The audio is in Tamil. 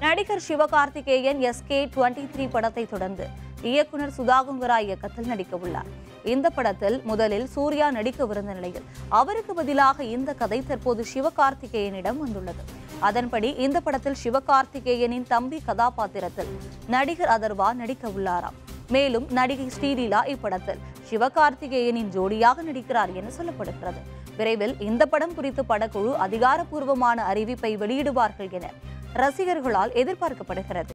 நடிகர் சிவகார்த்திகேயன் எஸ்கே டுவெண்ட்டி த்ரீ படத்தை தொடர்ந்து இயக்குனர் சுதாகுங்கரா இயக்கத்தில் நடிக்க உள்ளார் இந்த படத்தில் முதலில் சூர்யா நடிக்கவிருந்த நிலையில் அவருக்கு பதிலாக இந்த கதை தற்போது சிவகார்த்திகேயனிடம் வந்துள்ளது அதன்படி இந்த படத்தில் சிவகார்த்திகேயனின் தம்பி கதாபாத்திரத்தில் நடிகர் அதர்வா நடிக்க உள்ளாராம் மேலும் நடிகை ஸ்ரீலீலா இப்படத்தில் சிவகார்த்திகேயனின் ஜோடியாக நடிக்கிறார் என சொல்லப்படுகிறது விரைவில் இந்த படம் குறித்து படக்குழு அதிகாரப்பூர்வமான அறிவிப்பை வெளியிடுவார்கள் என ரசிகர்களால் எதிர்பார்க்கப்படுகிறது